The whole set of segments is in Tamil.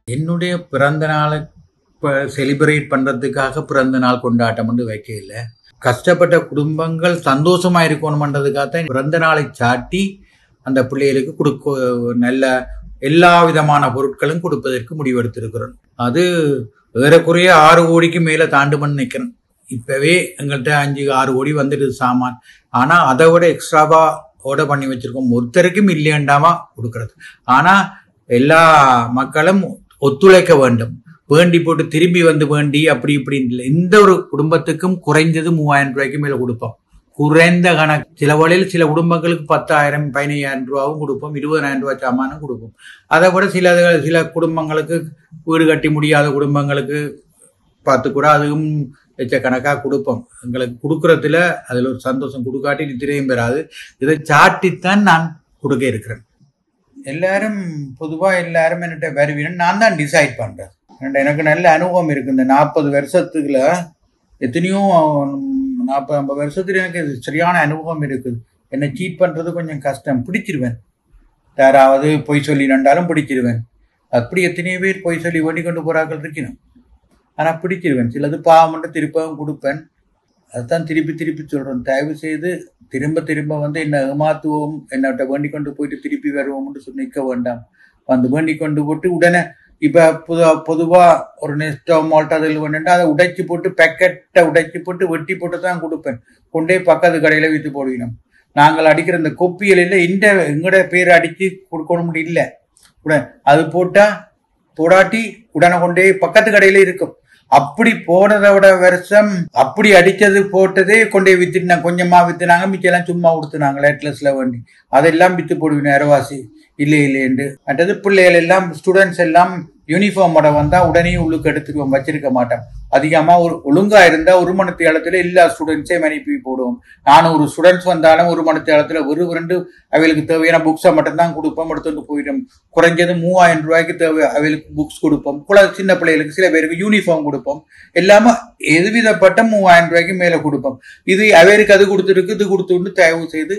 என்னுடைய பிறந்த நாளை செலிப்ரேட் பண்ணுறதுக்காக பிறந்த நாள் கொண்டாட்டம் வந்து வைக்கல கஷ்டப்பட்ட குடும்பங்கள் சந்தோஷமா இருக்கணுமன்றதுக்காக தான் பிறந்த நாளை சாட்டி அந்த பிள்ளைகளுக்கு கொடுக்க நல்ல எல்லா விதமான பொருட்களும் கொடுப்பதற்கு முடிவெடுத்திருக்கிறோம் அது ஏறக்குறைய ஆறு கோடிக்கு மேலே தாண்டுமன்னு நினைக்கிறேன் இப்பவே எங்கள்கிட்ட அஞ்சு ஆறு கோடி வந்துடுது சாமான் ஆனால் அதை விட எக்ஸ்ட்ராவா ஓட பண்ணி வச்சிருக்கோம் ஒருத்தருக்கும் இல்லையண்டாமா கொடுக்கறது ஆனால் எல்லா மக்களும் ஒத்துழைக்க வேண்டும் வேண்டி போட்டு திரும்பி வந்து வேண்டி அப்படி இப்படி இல்லை எந்த ஒரு குடும்பத்துக்கும் குறைஞ்சது மூவாயிரம் ரூபாய்க்கு மேலே கொடுப்போம் குறைந்த கணக்கு சில வழியில் சில குடும்பங்களுக்கு பத்தாயிரம் பதினையாயிரம் ரூபாவும் கொடுப்போம் இருபதாயிரம் ரூபாய் சாமானும் கொடுப்போம் அதை விட சில சில குடும்பங்களுக்கு வீடு கட்டி முடியாத குடும்பங்களுக்கு பார்த்து கூட அதுவும் லட்சக்கணக்காக கொடுப்போம் எங்களுக்கு கொடுக்கறதுல அதில் ஒரு சந்தோஷம் கொடுக்காட்டி நித்திரையும் பெறாது இதை சாட்டித்தான் நான் கொடுக்க இருக்கிறேன் எல்லாரும் பொதுவாக எல்லாரும் என்கிட்ட வருவீன்னு நான் தான் டிசைட் பண்ணுறேன் எனக்கு நல்ல அனுபவம் இருக்கு இந்த நாற்பது வருஷத்துக்குள்ள எத்தனையோ நாற்பது ஐம்பது வருஷத்துல எனக்கு சரியான அனுபவம் இருக்குது என்னை சீட் பண்ணுறது கொஞ்சம் கஷ்டம் பிடிச்சிருவேன் யாராவது பொய் சொல்லி நண்டாலும் பிடிச்சிருவேன் அப்படி எத்தனையோ பேர் பொய் சொல்லி ஓடி கொண்டு போறாக்கள் இருக்கணும் ஆனால் பிடிச்சிருவேன் சிலது பாவம்ட்டு திருப்பவும் கொடுப்பேன் அதுதான் திருப்பி திருப்பி சொல்கிறேன் தயவு செய்து திரும்ப திரும்ப வந்து என்னை ஏமாத்துவோம் என்னட்ட வேண்டி கொண்டு போயிட்டு திருப்பி வருவோம்னு சொல்லி நிற்க வேண்டாம் வந்து வேண்டி கொண்டு போட்டு உடனே இப்போ பொது பொதுவாக ஒரு நெஸ்டோ மால்ட்டோ அதில் வேணுண்டா அதை உடைச்சி போட்டு பேக்கெட்டை உடைச்சி போட்டு வெட்டி போட்டு தான் கொடுப்பேன் கொண்டே பக்கத்து கடையில் விற்று போடுவினோம் நாங்கள் அடிக்கிற இந்த கொப்பியலில் இந்த எங்களோட பேர் அடித்து கொடுக்கணும் இல்லை உடனே அது போட்டால் போடாட்டி உடனே கொண்டே பக்கத்து கடையில் இருக்கும் அப்படி போனதோட வருஷம் அப்படி அடிச்சது போட்டதே கொண்டே வித்துட்டு கொஞ்சமா வித்துனாங்க மிச்செல்லாம் சும்மா கொடுத்துனாங்க லேட்லஸ்ல வேண்டி அதெல்லாம் வித்து போடுவேன் அரவாசி இல்லை இல்லையண்டு மற்றது பிள்ளைகள் எல்லாம் ஸ்டூடெண்ட்ஸ் எல்லாம் யூனிஃபார்மோட வந்தா உடனே உள்ளுக்கு எடுத்துக்குவோம் வச்சிருக்க மாட்டோம் அதிகமா ஒரு ஒழுங்கா இருந்தா ஒரு மணி இடத்துல எல்லா ஸ்டூடெண்ட்ஸையும் அனுப்பி போடுவோம் நானும் ஒரு ஸ்டூடெண்ட்ஸ் வந்தாலும் ஒரு மணி இடத்துல ஒரு ரெண்டு அவளுக்கு தேவையான புக்ஸை மட்டும்தான் கொடுப்போம் எடுத்துட்டு போயிட்டோம் குறைஞ்சது மூவாயிரம் ரூபாய்க்கு தேவை அவளுக்கு புக்ஸ் கொடுப்போம் குல சின்ன பிள்ளைகளுக்கு சில பேருக்கு யூனிஃபார்ம் கொடுப்போம் எல்லாமே எதுவிதப்பட்ட மூவாயிரம் ரூபாய்க்கு மேல கொடுப்போம் இது அவருக்கு அது கொடுத்துருக்கு இது கொடுத்துட்டு தயவு செய்து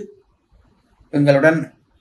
எங்களுடன்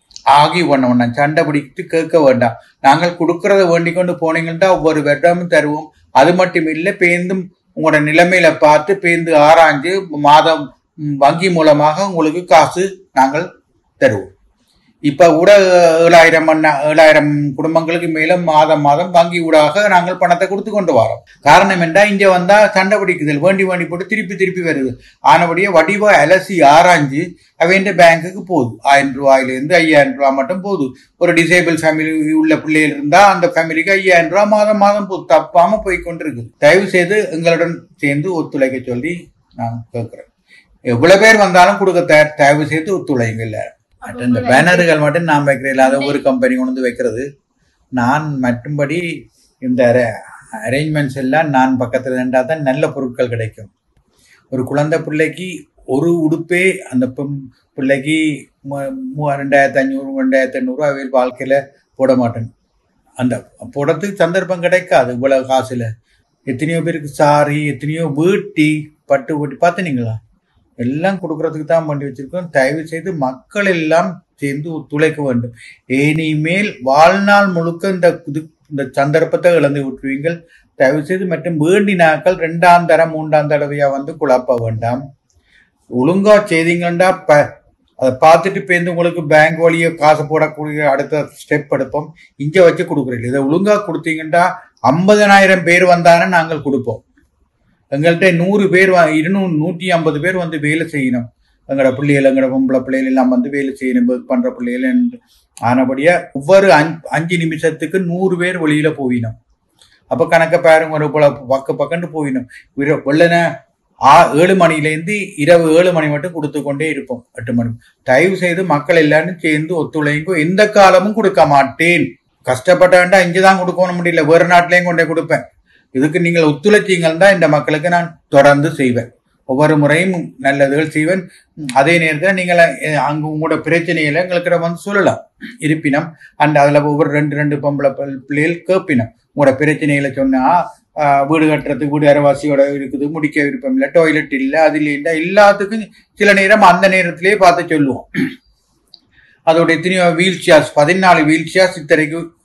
ஆகி பண்ண வேண்டாம் சண்டை பிடித்து கேட்க வேண்டாம் நாங்கள் கொடுக்கறத வேண்டிக் கொண்டு போனீங்கன்னா ஒவ்வொரு வருடமும் தருவோம் அது மட்டும் இல்லை பேந்தும் உங்களோட நிலைமையில பார்த்து பேந்து ஆராய்ஞ்சு மாதம் வங்கி மூலமாக உங்களுக்கு காசு நாங்கள் தருவோம் இப்ப கூட ஏழாயிரம் ஏழாயிரம் குடும்பங்களுக்கு மேல மாதம் மாதம் வங்கி ஊடாக நாங்கள் பணத்தை கொடுத்து கொண்டு வரோம் காரணம் என்றா இங்க வந்தா சண்டை பிடிக்குதல் வேண்டி வேண்டி போட்டு திருப்பி திருப்பி வருது ஆனபடியே வடிவா அலசி ஆராய்ஞ்சு அவன் பேங்குக்கு போகுது ஆயிரம் ரூபாயிலிருந்து ஐயாயிரம் ரூபாய் மட்டும் போகுது ஒரு டிசேபிள் ஃபேமிலி உள்ள பிள்ளைகள் இருந்தா அந்த ஃபேமிலிக்கு ஐயாயிரம் ரூபாய் மாதம் மாதம் போகுது தப்பாம போய் கொண்டிருக்கு தயவு செய்து எங்களுடன் சேர்ந்து ஒத்துழைக்க சொல்லி நான் கேட்கிறேன் எவ்வளவு பேர் வந்தாலும் கொடுக்க தயார் தயவு செய்து ஒத்துழைங்க இல்லை இந்த பேனர்கள் மட்டும் நான் வைக்கிறேன் இல்லாத ஒரு கம்பெனி கொண்டு வந்து வைக்கிறது நான் மற்றும்படி இந்த அரேஞ்ச்மெண்ட்ஸ் எல்லாம் நான் பக்கத்தில் இருந்தால் தான் நல்ல பொருட்கள் கிடைக்கும் ஒரு குழந்தை பிள்ளைக்கு ஒரு உடுப்பே அந்த பிள்ளைக்கு ரெண்டாயிரத்தி ஐநூறு ரெண்டாயிரத்தி ஐநூறுரூவா அவையில் வாழ்க்கையில் போட மாட்டேன் அந்த போடுறதுக்கு சந்தர்ப்பம் கிடைக்காது இவ்வளோ காசில் எத்தனையோ பேருக்கு சாரி எத்தனையோ வேட்டி பட்டு வேட்டி பார்த்துனீங்களா எல்லாம் கொடுக்கறதுக்கு தான் பண்ணி வச்சிருக்கோம் தயவு செய்து மக்கள் எல்லாம் சேர்ந்து ஒத்துழைக்க வேண்டும் இனிமேல் வாழ்நாள் முழுக்க இந்த இந்த சந்தர்ப்பத்தை இழந்து விட்டுருவீங்கள் தயவு செய்து மற்றும் வேண்டினாக்கள் ரெண்டாம் தரம் மூன்றாம் தடவையா வந்து குழப்ப வேண்டாம் ஒழுங்கா செய்தீங்கன்னா ப அதை பார்த்துட்டு பேருந்து உங்களுக்கு பேங்க் வழியை காசு போடக்கூடிய அடுத்த ஸ்டெப் எடுப்போம் இங்க வச்சு கொடுக்குறீங்க இதை ஒழுங்கா கொடுத்தீங்கன்னா ஐம்பதனாயிரம் பேர் வந்தாலும் நாங்கள் கொடுப்போம் எங்கள்கிட்ட நூறு பேர் இருநூறு நூற்றி ஐம்பது பேர் வந்து வேலை செய்யணும் எங்களோட பிள்ளைகள் எங்களோட பொம்பளை பிள்ளைகள் எல்லாம் வந்து வேலை செய்யணும் ஒர்க் பண்ற பிள்ளைகள் ஆனபடியா ஒவ்வொரு அஞ்சு நிமிஷத்துக்கு நூறு பேர் வெளியில போயினோம் அப்ப கணக்க பாருங்க ஒரு போல பக்க பக்கண்டு போயினோம் வெள்ளன ஆ ஏழு மணிலேருந்து இரவு ஏழு மணி மட்டும் கொடுத்து கொண்டே இருப்போம் எட்டு மணி தயவு செய்து மக்கள் எல்லாரும் சேர்ந்து ஒத்துழைங்கோ எந்த காலமும் கொடுக்க மாட்டேன் கஷ்டப்பட்டேன்டா இங்கதான் கொடுக்கணும் முடியல வேறு நாட்டிலையும் கொண்டே கொடுப்பேன் இதுக்கு நீங்கள் ஒத்துழைச்சீங்கள் தான் இந்த மக்களுக்கு நான் தொடர்ந்து செய்வேன் ஒவ்வொரு முறையும் நல்லதுகள் செய்வேன் அதே நேரத்தில் நீங்கள் அங்கே உங்களோட பிரச்சனைகளை எங்களுக்கு வந்து சொல்லலாம் இருப்பினும் அந்த அதில் ஒவ்வொரு ரெண்டு ரெண்டு பொம்பளை பிள்ளைகள் கேட்பினோம் உங்களோட பிரச்சனைகளை சொன்னா வீடு கட்டுறதுக்கு வீடு அரைவாசியோட இருக்குது முடிக்க விருப்பம் இல்லை டாய்லெட் இல்லை அது இல்லை எல்லாத்துக்கும் சில நேரம் அந்த நேரத்திலேயே பார்த்து சொல்லுவோம் அதோட எத்தனையோ வீல் சேர்ஸ் பதினாலு வீல் சேர்ஸ் இத்தனைக்கு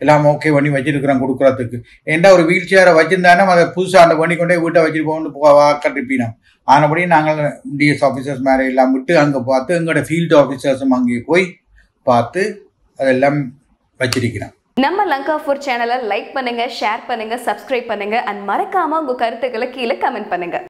எல்லாம் ஓகே பண்ணி வச்சிருக்கிறோம் கொடுக்குறதுக்கு ஏன்டா ஒரு வீல் சேரை வச்சிருந்தானே அதை புதுசாக அந்த பண்ணி கொண்டே வீட்டை வச்சுட்டு போகணும் வாக்கட்டிப்பினோம் ஆனபடி நாங்கள் டிஎஸ் ஆஃபீஸர்ஸ் மேலே எல்லாம் விட்டு அங்கே பார்த்து எங்களோட ஃபீல்டு ஆஃபீஸர்ஸும் அங்கே போய் பார்த்து அதெல்லாம் வச்சிருக்கிறோம் நம்ம லங்கா ஃபுட் சேனலை லைக் பண்ணுங்க ஷேர் பண்ணுங்க சப்ஸ்கிரைப் பண்ணுங்க அண்ட் மறக்காம உங்க கருத்துக்களை கீழே கமெண்ட் பண்ணுங்க